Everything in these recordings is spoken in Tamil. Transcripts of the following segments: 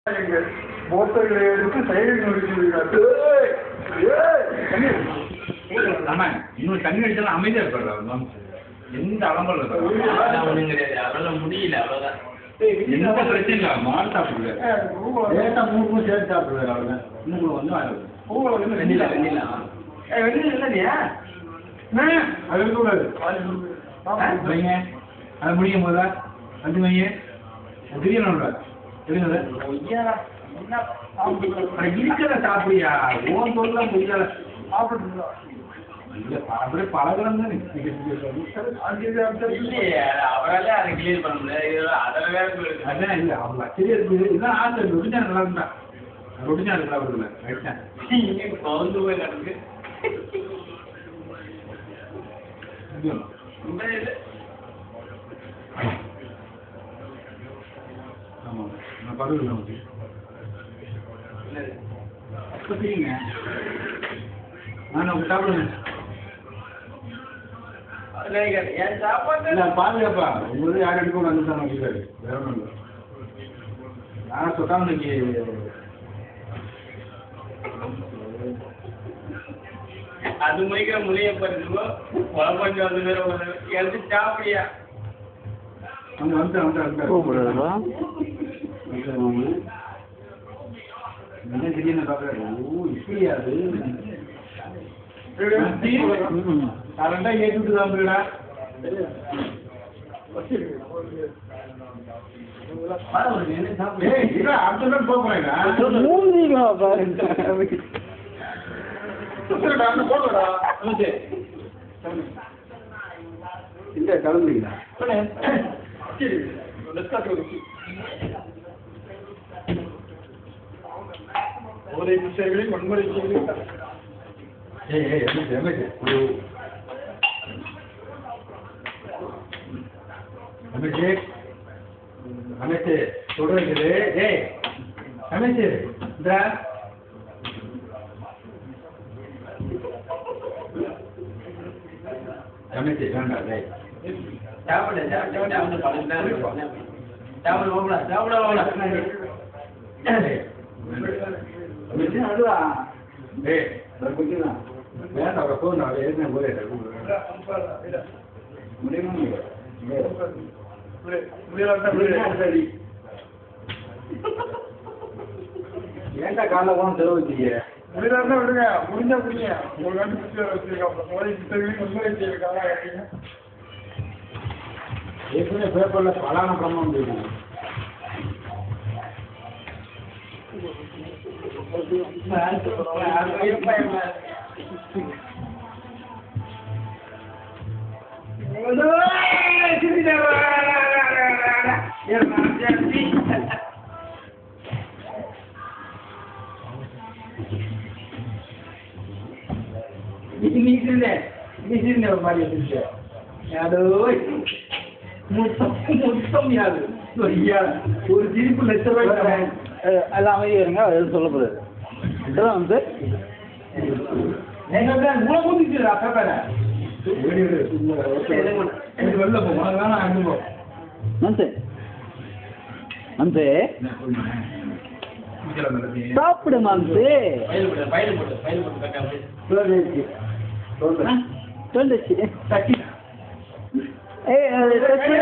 போத்தர்களை எடுத்து சைடில் நொறுக்கிறார் ஆமா இன்னும் தண்ணி அடிச்சாலும் அமைதியா இருப்பாரு அவர் மாம்சு. எந்த அலம்பரம் இருக்காது அதெல்லாம் ஒண்ணும் கிடையாது அவரால முடியல அவ்வளவுதான் எந்த பிரச்சனையும் இல்ல மாடு சாப்பிடுறாரு லேட்டா மூணு மூணு சேர்த்து சாப்பிடுறாரு அவ்வளவுதான் இன்னும் கூட வந்து வெண்ணிலா வெண்ணிலா அது இருக்கக்கூடாது வைங்க அது முடியும் போதா அது வைங்க தெரியணும்ல தெரியுது இருக்கிற சாப்பிடியா ஓன் சொல்ல முடியல இல்ல அப்படியே பழகிறோம் தானே இல்லையே அவரால அதை கிளியர் பண்ண முடியாது இதுல அதுல வேற போயிருக்கு அதான் இல்ல அவ்வளோ சரி இருக்குது இதான் ஆசை ரொட்டினா நல்லா இருந்தா ரொட்டினா நல்லா வருதுல்ல ரைட்டா பவுந்து போய் கிடக்கு இது இந்த இது ஆமா நான் பருவம் நமக்கு என்னது? அப்போ சரிங்க நான் நம்ம சாப்பிடுங்க அதுல கேட்டேன், என் சாப்பாடு இல்ல பாதுகாப்பா உங்களுக்கு யார் எடுக்க வந்து தான் வச்சுக்காரு வேற ஒன்றும் இல்லை நான் சொல்லாம இன்னைக்கு அது முடிக்கிற முடிய பாருங்க குழம்பு வந்து வேற ஒரு எடுத்து சாப்பிடியா அங்க வந்து வந்து வந்து கூப்பிடுறதா என்ன திடீர்னு பார்க்குறாரு ஓ இப்படியா அது ம் கரண்டா ஏற்றி விட்டு தான் போயிடா ஏய் இல்ல அடுத்த நாள் போக போறேங்க மூஞ்சிங்களா பாருங்க இல்ல கிளம்புறீங்களா போதை விஷயங்களில் வன்முறை செய்து ஏய் ஏய் எமேஜ் எமேஜ் எமேஜ் அமைச்சு சொல்றது ஏய் அமைச்சு இந்த அமைச்சு வேண்டாம் டேய் சாப்பிடு சாப்பிடு சாப்பிடு பழம் தான் இருக்கு. சாப்பிடு போகல சாப்பிட போகல அமைச்சு அதுவா டேய் நான் குடிக்கலாம் வேண்டாம் அவரை போதும் அவர் ஏற்கனவே போயிடுறேன் முடியுமா சரி ஏன்டா காலைல போன செலவு வச்சுக்க முடியலன்னா விடுங்க முடிஞ்சா புரியுங்க ஒரு கண்டு பிடிச்சி வச்சிருக்காங்க போதை விஷயங்களில் வன்முறை செய்திருக்காங்க அப்படின்னு ஏற்கனவே பேப்பர்ல பலான பிரம்மம் வந்துருக்கு ஒரு சிரிப்பு லட்ச ரூபாய் எல்லாம் அமைதியாக இருங்க அவர் எதுவும் சொல்ல போறாரு இதெல்லாம் வந்து வெளில போ உனக்கு வேணா அங்க போ மனசு மனசு சாப்பிடு மனசு பயிர் போட்டு பயிர் போட்டு பயிர் போட்டு கட்டாம சொல்லுச்சு ஏய் அது தச்சு.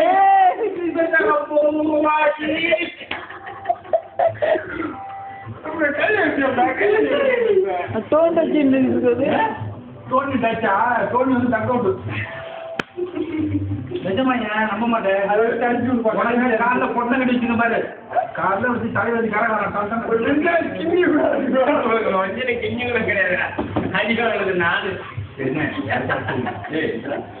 தோண்டச்சு இருக்குது தோனி டச்சா தோனி வந்து டக் அவுட் நிஜமாய்யா நம்ப மாட்டேன் அதை வச்சு அடிச்சு விடுப்பாங்க. உனக்கு காலைல பொண்ணை கட்டி வச்சுக்க பாரு காலைல வச்சு தலை வச்சு கரகாரம் ஒரு ரெண்டு நாள் கிண்டி விடாது. வஞ்சின கிஞ்சுங்களும் கிடையாது அடிக்கிறது நாலு என்ன ஏய்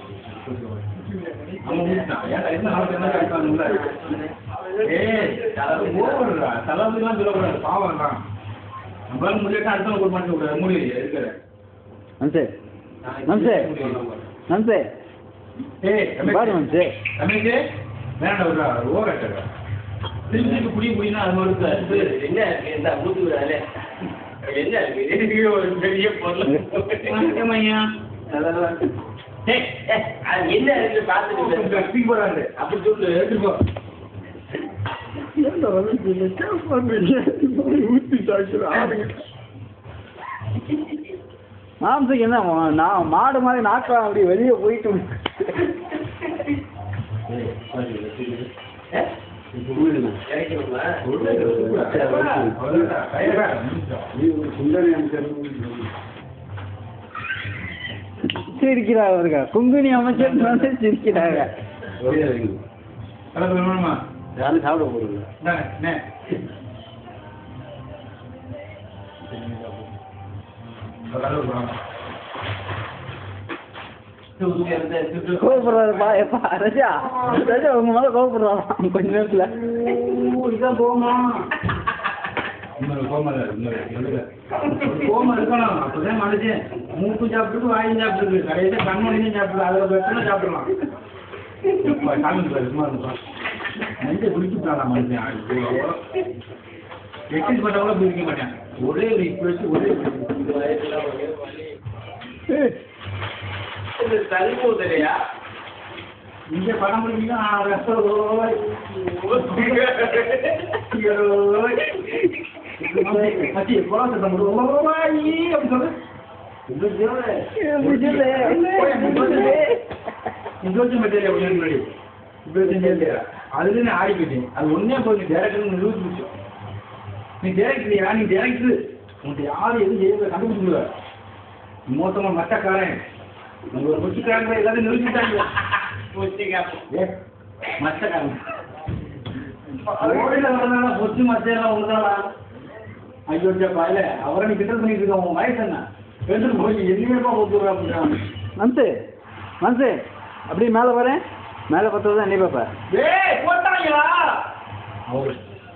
அவன் முடிச்சான் ஏன்டா என்ன நாளைக்கு என்ன கழிப்பானுங்கள ஏய் தலை ஓவர்டா தலைவலிலாம் சொல்லக்கூடாது பாவம் தான் நம்மளால முடியாட்டா அடுத்தவங்க ஒரு மாட்டேன் கூடாது மூடி இருக்கிற மனசு மனசு மனசு ஏய் பாரு மனசு ரமேஷ் வேண்டாம் விட்றா ஓவர்டா திருப்பி புடி புடினா அது மாதிரி இருக்காது என்ன இருக்கு இந்த மூத்து விடாதே என்ன இருக்கு இதுக்கு ஒரு பெரிய பொருள் ஏமாய்யா ஏய், ஏய், அது என்ன இருக்கு பார்த்துட்டு பேசு. ஸ்பீக் போறாரு அப்படி சொல்லு எடுத்துட்டு போ ஏன்டா ரமேஷ் இந்த கேஸ் பண்றீங்க இந்த மாதிரி ஊத்தி சாய்க்கிற ஆளுங்க மாம்சக்கு என்ன மா- நான் மாடு மாதிரி நாக்கலாம் அப்படி வெளியே போயிட்டு சிரிக்கிறாங்க அவருங்க குங்குனி அமைச்சர் வந்து சிரிக்கிறாங்க கலந்து வேணுமா யாரும் சாப்பிட போறது இந்தாங்க, அண்ணே. கலந்து வேணுமா? கோபப்படுறாருப்பா எப்பா ரஜா ரஜா உங்க மேல கோபப்படுறான் கொஞ்ச நேரத்துல இதான் போமா இன்னொரு கோமம் இல்லை, இன்னொரு, இன்னொரு. ஒரு கோமம் இருக்கணும் அப்பதான் மனுஷன் மூக்கு சாப்பிட்டு வாயும் சாப்பிட்டு கடைசியா கண்மணியும் சாப்பிட்டு அதுல வெட்டணும் சாப்பிடலாம் இப்ப காமிக்கு பாரு, சும்மா இருந்துப்பா. நெஞ்சை பிடிச்சுட்டானா மனுஷன் ஐயோ. எக்ஸசைஸ் பண்ணா கூட பிடிக்க மாட்டேன் ஒரே ஒரு இப்ப வச்சு ஒரே ஒரு தள்ளி போகுதுலையா இங்க படம் பிடிக்கணும் ஆ, ரசம் ஓய். மச்சி, குழந்தை தம்பி, ஓய், அப்படி சொல்லு. இன்ட்ரோஜன் மெட்டீரியல் கொஞ்சம் முன்னாடி இன்ட்ரோஜன் மெட்டீரியல் அதுல நான் ஆடி போயிட்டேன் அது ஒன்னே போய் டேரக்டர் நிரூபிச்சு முடிச்சு நீ டேரக்டரியா நீ டேரக்டர் உன்கிட்ட யாரும் எதுவும் செய்ய கண்டுபிடிச்சு மோசமா மட்டக்காரன் உங்க ஒரு கொச்சிக்காரங்க எல்லாத்தையும் நிரூபிச்சுட்டாங்க ஏ மட்டக்காரன் கோயில வரனால பொச்சு மச்சையெல்லாம் ஒண்ணுதானா ஐயோ பாயில அவரை நீ கிண்டல் பண்ணிட்டு இருக்க உன் வயசு என்ன பெண்கள் போய் என்னையப்பா ஒத்துறா அப்படின்றான் மனசு மனசு அப்படியே மேலே வரேன் மேலே பார்த்தா தான் என்ன பார்ப்பேன் ஏய் போட்டாங்களா அவரு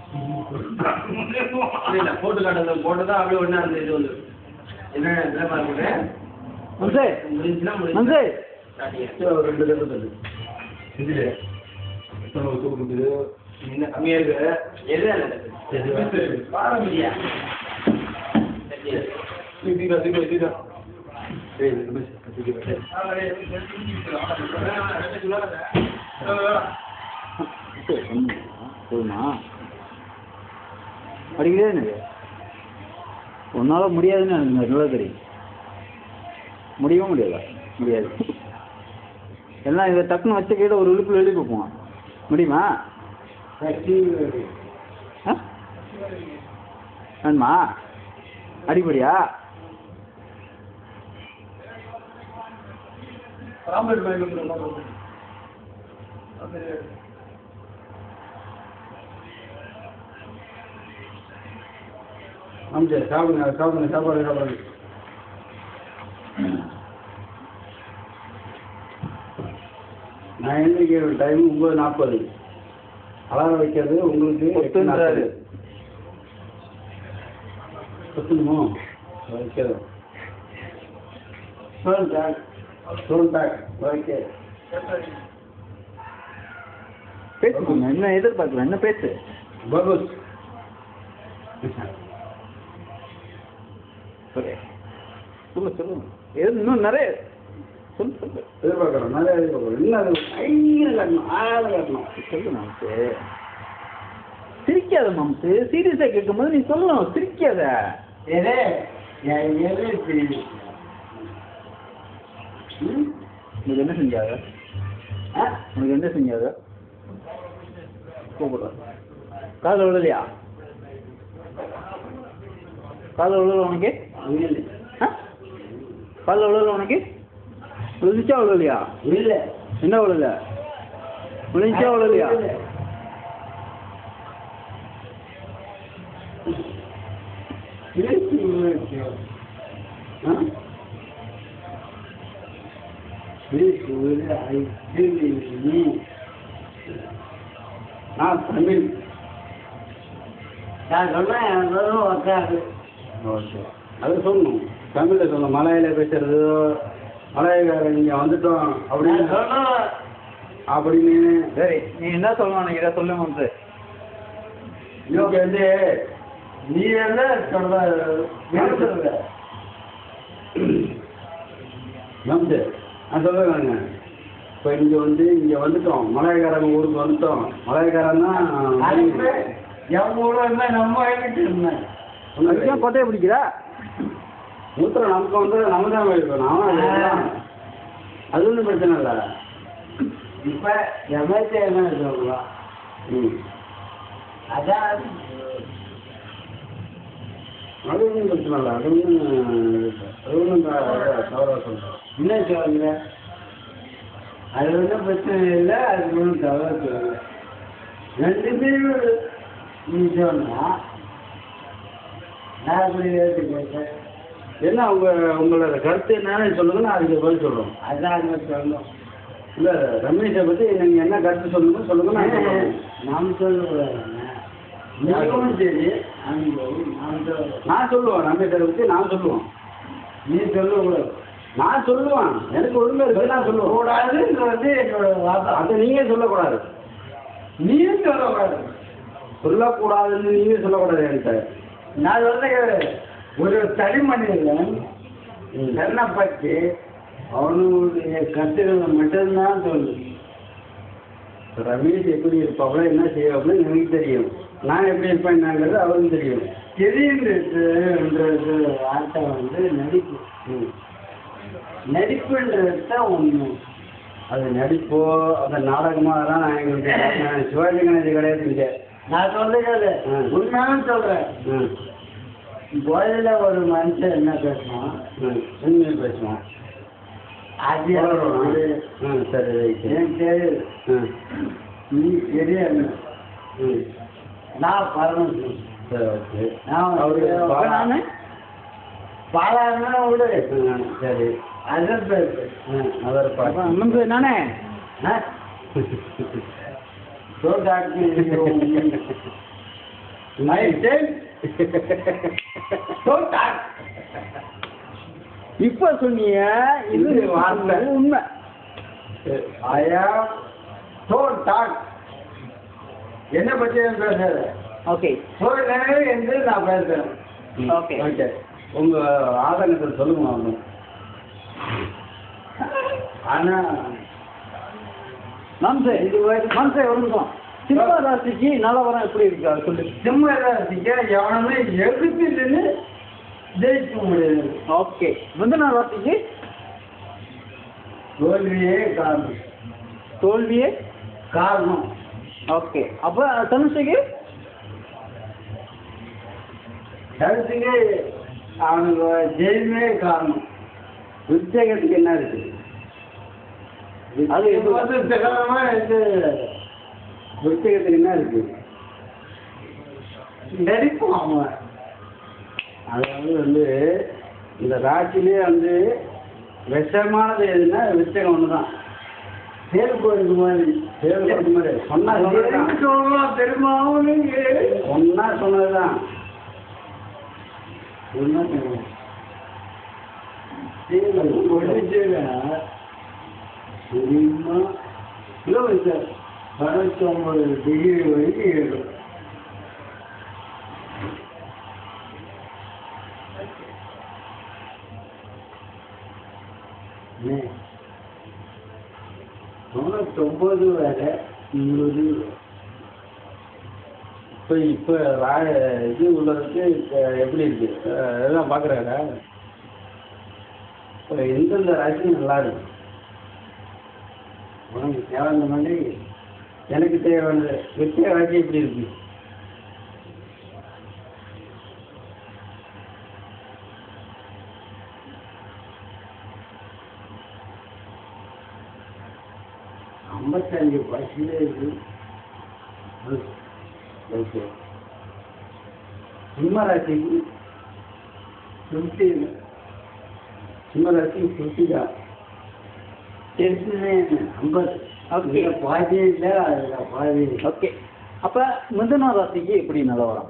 இல்ல போட்டு காட்டுறது போட்டதா அப்படியே ஒண்ணா இருந்தது இது வந்து என்ன என்ன பாருங்க மனசு முடிஞ்சுன்னா மனசு முடிஞ்சு ஒரு ரெண்டு தடவை தள்ளு இதுல எத்தனை ஒரு தூக்கு இருக்குது என்ன கம்மியா இருக்கு எது பாரம்பரியா தீக்கா தீக்கா தீக்கா ஏய் ரமேஷ் தீக்கா போதுமா படிக்கிறதே எனக்கு உன்னால முடியாதுன்னு எனக்கு நல்லா தெரியும் முடியவும் முடியாது முடியாது எல்லாம் இதை டக்குன்னு வச்ச கீழே ஒரு இழுப்பில் எழுதி பார்ப்போம் முடியுமா ஆ வேணுமா அடிப்படியா ராம்லெட் வாங்கி வந்துடும் அது அமிச்சா சாப்பிடுங்க சாப்பிடுங்க சாப்பாடு சாப்பாடு நான் எழுந்திரிக்கிற டைம் ஒன்பது நாற்பது அலாரம் வைக்கிறது உங்களுக்கு எட்டு பத்துன்றாரு. நாற்பது. பத்துணுமோ வைக்கிறது சொல் பேக் சொல் பேக் ஓகே பேசுங்க என்ன எதிர்பார்க்குறேன் என்ன பேசு பகுஸ் சொல்லு சொல்லு எது இன்னும் நிறைய சொல்லு சொல்லு எதிர்பார்க்குறோம் நிறைய எதிர்பார்க்குறோம் இன்னும் அது பயங்கர காட்டணும் ஆழ காட்டணும் சொல்லு மாம்சு சிரிக்காத மாம்சு சீரியஸா கேட்கும்போது நீ சொல்லணும் சிரிக்காத எதே என் எது தெரியுது ம் உனக்கு என்ன செஞ்சாங்க ஆ உனக்கு என்ன செஞ்சாங்க கூப்பிடுறேன் காதில் விழலையா காதில் விழல உனக்கு இல்லை ஆ காதில் விழல உனக்கு விழுந்துச்சா விழலையா இல்லை என்ன விழல விழுந்துச்சா விழலையா நான் தமிழ் நான் சொல்றேன் எனக்கு ஒன்றும் ஒர்க்காது ஓகே அது சொல்லணும் தமிழில் சொல்லணும் மலையில பேசுறது மலையக்காரன் இங்கே வந்துட்டோம் அப்படின்னு சொல்றேன் அப்படின்னு சரி நீ என்ன சொல்லணும் நினைக்கிற சொல்லு மாம்சு இன்னைக்கு வந்து நீ என்ன சொல்ற என்ன சொல்ற நம்து நான் சொல்லுவேங்க இப்போ இங்கே வந்து இங்கே வந்துட்டோம் மலையக்காரங்க ஊருக்கு வந்துட்டோம் மலையக்காரன் தான் என் கூட இருந்தா நம்ம ஆகிட்டு இருந்தேன் அதுக்கெல்லாம் கொட்டையை பிடிக்கிறா மூத்திரம் நமக்கு வந்து நம்ம தான் இருக்கணும் அது ஒன்றும் பிரச்சனை இல்லை இப்ப எமர்த்தி என்ன சொல்லுவான் ம் அதான் அது ஒன்றும் பிரச்சனை இல்லை அது ஒன்றும் அது ஒன்றும் தவறாக சொல்கிறேன் என்ன சொல்லுங்க அது ஒன்றும் பிரச்சனை இல்லை அது ஒன்றும் தவறு சொல்லல ரெண்டு பேரும் நீ சொன்னா நான் அப்படி ஏற்றுக்கேன் என்ன உங்க உங்களோட கருத்து என்னன்னு சொல்லுங்க நான் அதுக்கு பதில் சொல்றோம் அதான் அங்க சொல்லணும் இல்ல ரமேஷை பத்தி நீங்க என்ன கருத்து சொல்லுங்க சொல்லுங்க நான் சொல்றேன். நாம் சொல்லக்கூடாதுங்க நீங்களும் சரி அனுபவம் நாம் சொல்ல நான் சொல்லுவேன் ரமேஷை பத்தி நான் சொல்லுவேன் நீ சொல்லக்கூடாது நான் சொல்லுவேன் எனக்கு உரிமை இருக்கு நான் சொல்லுவேன் கூடாதுன்னு வந்து என்னோட வாதம் அதை நீங்க சொல்லக்கூடாது நீயும் சொல்லக்கூடாது சொல்லக்கூடாதுன்னு நீங்க சொல்லக்கூடாது என்கிட்ட நான் வந்து ஒரு தனி மனிதன் தன்னை பற்றி அவனுடைய கருத்துக்களை மட்டும்தான் சொல்லு ரமேஷ் எப்படி இருப்பாங்களோ என்ன செய்வாங்களோ எனக்கு தெரியும் நான் எப்படி இருப்பேன்னாங்கிறது அவருக்கு தெரியும் தெரியுன்றது வார்த்தை வந்து நடிப்பு ம். நடிப்புன்றது தான் உண்மை அது நடிப்போ அந்த நாடகமோ அதெல்லாம் நான் எங்களுக்கு நான் சிவாஜி கணேசன் கிடையாது இங்கே நான் சொல்லுறது ம். உண்மையான சொல்றேன் ம் போதையில ஒரு மனுஷன் என்ன பேசுவான் ம் உண்மையை பேசுவோம் அது வந்து ம் சரி ரைட்டு எனக்கு தெரியுது ம் நீ தெரியாது ம் நான் பரமசிவன் சரி ஓகே நான் அவரு வந்து பாலா- நானு பாலாருன்னா விடு ம் சரி அதான் பேசு ம் அவர் அப்ப பாட்டு அண்ணன் பேர் நானே ஆ? So that means you- I said, so that. இப்ப சொன்னீங்க இது இது வார்த்தை. உண்மை I am so that. என்ன பத்தி நான் பேசுறது ஓகே So எனவே என்று நான் பேசுறேன் ம், Okay. ஓகே உங்க ஆதங்கத்தை சொல்லுங்க அவங்க ஆனா மாம்சே இது மாம்சே ஒரு நிமிஷம் சினிமா ராசிக்கு நிலவரம் எப்படி இருக்கு அது சொல்லு சிம்ம ராசிக்கு எவனுமே எதிர்த்து நின்று ஜெயிக்க முடியாது ஓகே மிதுன ராசிக்கு தோல்வியே காரணம் தோல்வியே காரணம் ஓகே அப்ப தனுஷுக்கு கருத்துக்கு அவனுக்கு ஜெயிலுமே காரணம் விருச்சகத்துக்கு என்ன இருக்கு அது இது வந்து திகழமா இது விருச்சகத்துக்கு என்ன இருக்கு நடிப்பும் அவன் அதாவது வந்து இந்த ராசிலே வந்து விஷமானது எதுன்னா விருச்சகம் ஒன்று தான் தேல் கோயிலுக்கு மாதிரி தேவை கொடுத்த மாதிரி சொன்னா அது சொன்னதுதான் எதுக்கு சொல்லலாம் தெரியுமா அவனுக்கு ஒன்னா சொன்னதுதான் என்ன தெரியும்? தேல் ஒழிச்சுங்க. தெரியுமா இல்லை சார் பத்தொம்பது டிகிரி வரைக்கும் இருக்கும் என்ன? தொண்ணூத்தொம்பது வேற இருபது இப்போ இப்போ ரா இது உள்ளதுக்கு இப்போ எப்படி இருக்கு அஹ் இதெல்லாம் பார்க்குறாங்க இப்போ எந்தெந்த ராசி நல்லா இருக்கு உனக்கு தேவையான மாதிரி எனக்கு தேவையானது வித்திய ராசி எப்படி இருக்கு ஐம்பத்தஞ்சு பர்சன்டேஜ் ஓகே சிம்ம ராசிக்கு ஃபிஃப்டி சிம்ம ராசி ஃபிஃப்டி தான் டென்ஷனே ஐம்பது Okay. இதுல பாதி இல்லை அதில் பாதி ஓகே அப்ப மிதுன ராசிக்கு எப்படி நிலவரம்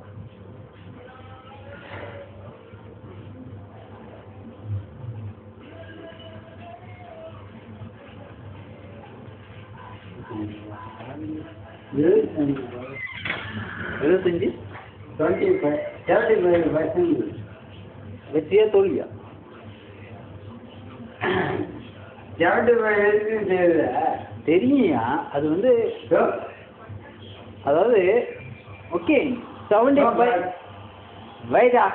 இருபத்தஞ்சு எழுபத்தஞ்சு twenty five thirty five percent வெற்றியா தோல்வியா தேர்ட்டி ஃபைவ் வரைக்கும் தெரியல தெரியுயா அது வந்து அதாவது ஓகே செவன்டி ஃபைவ் வைடா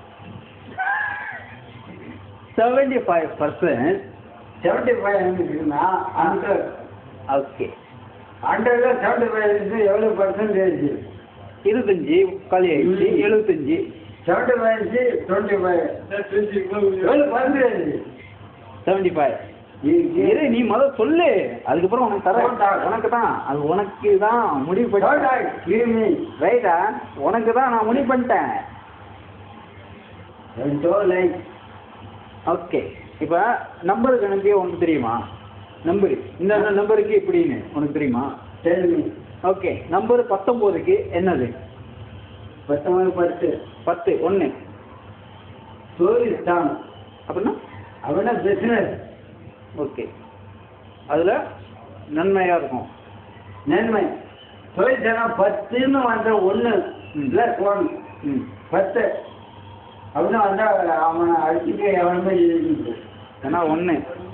seventy five percent seventy five இருக்குன்னா ஹண்ட்ரட் ஓகே ஹண்ட்ரட்ல செவன்டி ஃபைவ் இருக்கு எவ்வளோ பர்சன்டேஜ் இருபத்தஞ்சி காலி ஆயிடுச்சு ம். எழுபத்தஞ்சி செவன்டி ஃபைவ் இருக்கு டுவெண்ட்டி ஃபைவ் எவ்வளோ பர்சன்டேஜ் செவன்டி ஃபைவ் இரு நீ முதல்ல சொல்லு அதுக்கப்புறம் உனக்கு தரேன் சொல்லிட்டாங்க. உனக்கு தான் அது உனக்கு தான் முடிவு பண்ண கிருமி ரைட்டா உனக்கு தான் நான் முடிவு பண்ணிட்டேன் லைக் ஓகே இப்போ நம்பர் கணக்கு உனக்கு தெரியுமா நம்பர் இந்த நம்பருக்கு இப்படின்னு உனக்கு தெரியுமா டெல்மி ஓகே நம்பர் பத்தொம்போதுக்கு என்னது பத்தொன்பது பத்து பத்து ஒன்று டூரிஸ்ட் தான் அப்படின்னா அவனா பிஸ்னஸ் ஓகே அதில் நன்மையாக இருக்கும் நன்மை தொழிற்சனா பத்துன்னு வந்த ஒன்று ம். பிளஸ் ஒன் ம் பத்து அப்படின்னு வந்தா அவனை அடிச்சுட்டு எவனுமே இருக்குது ஏன்னா ஒன்று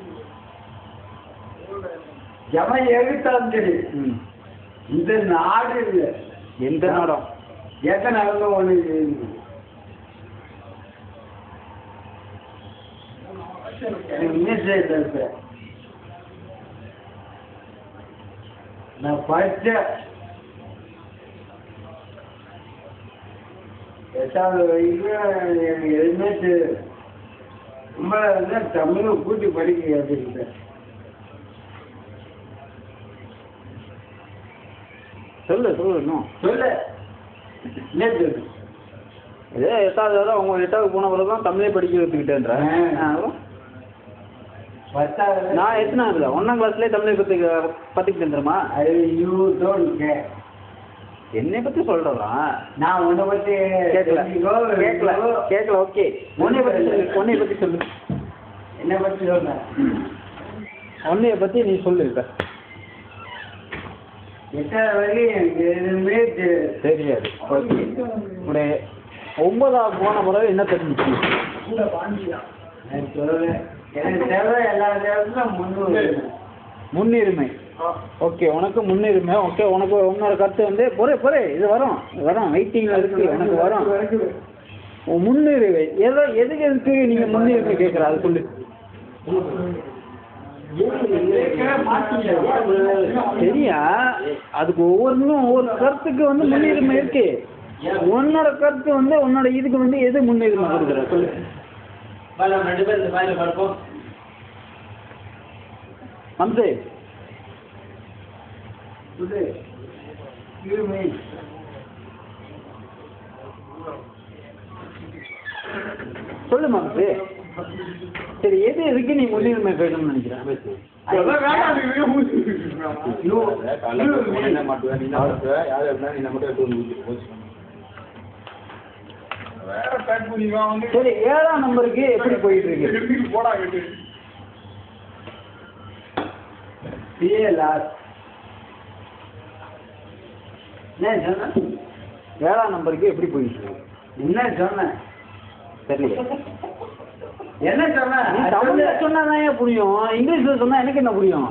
எவன் எழுத்தாலும் சரி ம் இந்த நாடு இல்லை எந்த நாடம் எத்தனை அவங்க ஒன்று இருக்குது எனக்கு மிஸ் ஆயிட்டு நான் படித்தேன் எட்டாவது வரைக்கும் எனக்கு எதுவுமே தெரியாது ரொம்ப வந்து தமிழை கூட்டி படிக்க கற்றுக்கிட்டேன் சொல்லு சொல்லு இன்னும் சொல்லு என்ன சொல்லு இதே எட்டாவது வரை அவங்க எட்டாவது போன பிறகு தான் தமிழே படிக்க கற்றுக்கிட்டேன்ற ஆ. பத்தாவது நான் எத்தனாவதுல ஒன்றாம் கிளாஸ்லேயே தமிழை பற்றி பற்றிக்கிட்டேன் தெரியுமா ஐ யூ டோன்ட் கேர் என்னை பற்றி சொல்கிறதா நான் உன்னை பற்றி கேட்கல தெரிஞ்சுக்கோ, கேட்கல தெரிஞ்சுக்கோ. கேட்கல ஓகே உன்னைய பற்றி சொல்லு உன்னைய பற்றி சொல்லு என்னை பற்றி சொன்னேன் உன்னைய பற்றி நீ சொல்லு இப்போ எட்டாவது வரைக்கும் எனக்கு எதுவுமே தெரியாது தெரியாது ஓகே உடைய ஒன்பதாவது போன பிறகு என்ன தெரிஞ்சிச்சு நான் சொல்லுவேன் எனக்கு தேவை எல்லா நேரத்திலும் முன்னூறு முன்னுரிமை ஓகே உனக்கு முன்னுரிமை ஓகே உனக்கு உன்னோட கருத்து வந்து பொறு பொறு இது வரும் இது வரும் வெயிட்டிங்கில் இருக்கு உனக்கு வரும் உன் முன்னுரிமை எதோ எதுக்கு எதுக்கு நீங்கள் முன்னுரிமை கேட்குற அது சொல்லு சரியா அதுக்கு ஒவ்வொன்றும் ஒவ்வொரு கருத்துக்கு வந்து முன்னுரிமை இருக்கு உன்னோட கருத்து வந்து உன்னோட இதுக்கு வந்து எது முன்னுரிமை கொடுக்குற சொல்லு ரெண்டு பேரும் இந்த பாயில படுப்போம் அம்சே இது இருமை சொல்லு மாம்சே சரி எது எதுக்கு நீ முன்னுரிமை வேணும்னு நினைக்கிறேன் சரி ஏழாம் நம்பருக்கு எப்படி போயிட்டு இருக்கு பிஏலார் என்ன சொன்ன ஏழாம் நம்பருக்கு எப்படி போயிட்டு இருக்கு என்ன சொன்ன தெரியல என்ன சொன்ன நீ தமிழ்ல சொன்னாதான் ஏன் புரியும் இங்கிலீஷ்ல சொன்னா எனக்கு என்ன புரியும்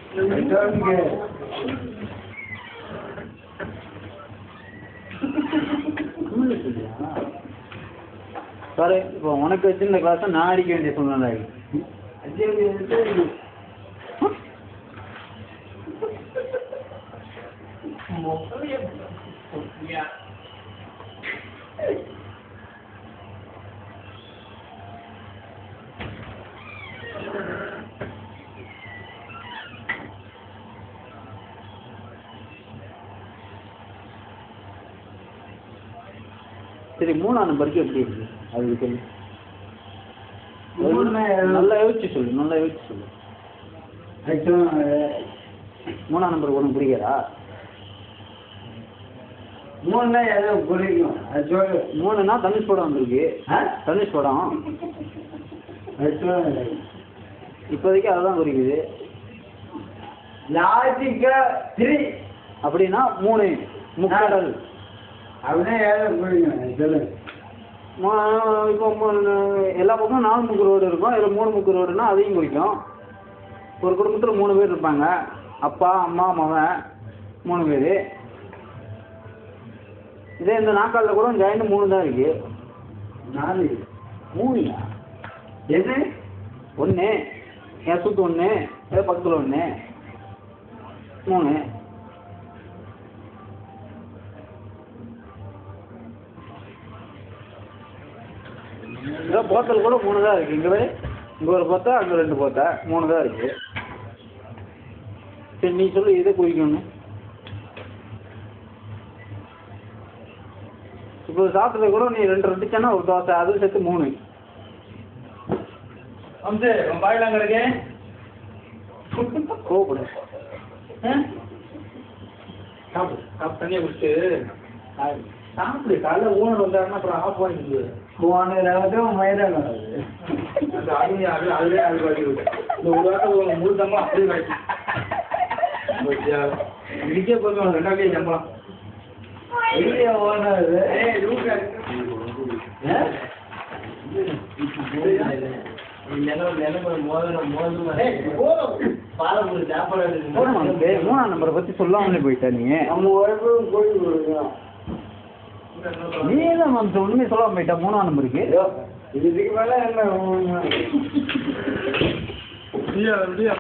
சாரி இப்போ உனக்கு வச்சிருந்த கிளாஸை நான் அடிக்க வேண்டிய சூழ்நிலை ஆகி சரி மூணாம் நம்பருக்கு எப்படி இருக்கு அது சொல்லு நல்லா யோசிச்சு சொல்லு நல்லா யோசிச்சு சொல்லு மூணாம் நம்பர் உனக்கு புரியாதா மூணுனா ஏதோ புரியும் அது சொல்லு மூணுனா தனுஷ் படம் வந்திருக்கு ஆ? தனுஷ் படம் அது சொல்லு இப்போதைக்கு அதுதான் குறிக்குது லாஜிக்கா த்ரீ அப்படின்னா மூணு முக்கடல் அப்படின்னா ஏதோ புரியும் அது சொல்லு மூ- இப்போ மூணு- எல்லா பக்கமும் நாலு முக்கு ரோடு இருக்கும் இதில் மூணு முக்கு ரோடுனா அதையும் குறிக்கும் ஒரு குடும்பத்தில் மூணு பேர் இருப்பாங்க அப்பா அம்மா மகன் மூணு பேர் இதே இந்த நாக்காலில் கூட ஜாயிண்ட் மூணு தான் இருக்கு நாலு மூணுயா என்ன ஒன்று என் சுத்து ஒன்று ஏதோ பக்கத்தில் ஒன்று மூணு இதோ போத்தல் கூட மூணு தான் இருக்கு இங்கே பாரு இங்கே ஒரு போத்தா அங்கே ரெண்டு போத்தா மூணு தான் இருக்கு சரி நீ சொல்லு இதை குடிக்கணும் இப்போ சாப்பிட்றது கூட நீ ரெண்டு ரெண்டுச்சானா ஒரு தோசை அதுவும் சேர்த்து மூணு அம்சு உன் பாயலாம் கிடக்கு கோவப்படு சாப்பிடு சாப்பிட்டு தண்ணியை குடிச்சு சாப்பிடு காலைல ஊனர் வந்தாருன்னா அப்புறம் ஆஃப் பண்ணிட்டு போன ராகம் மயிரம் வருது அந்த அருமையா அது அதுவே அது பாட்டி இந்த ஒரு வாரம் முழு சம்பளம் அப்படியே காய்ச்சி இதுக்கே போதும் ரெண்டாவது சம்பளம் வெளியே ஓனது ஏய் ரூபா போதும் உனக்கு மூணாம் நம்பரை பற்றி சொல்லாமலே போயிட்ட நீ நம்ம உழைப்பும் போய் கொடுக்கணும் நீ தான் மேம் ஒன்றுமே சொல்லாம போயிட்ட மூணாம் நம்பருக்கு இதுக்கு மேல என்ன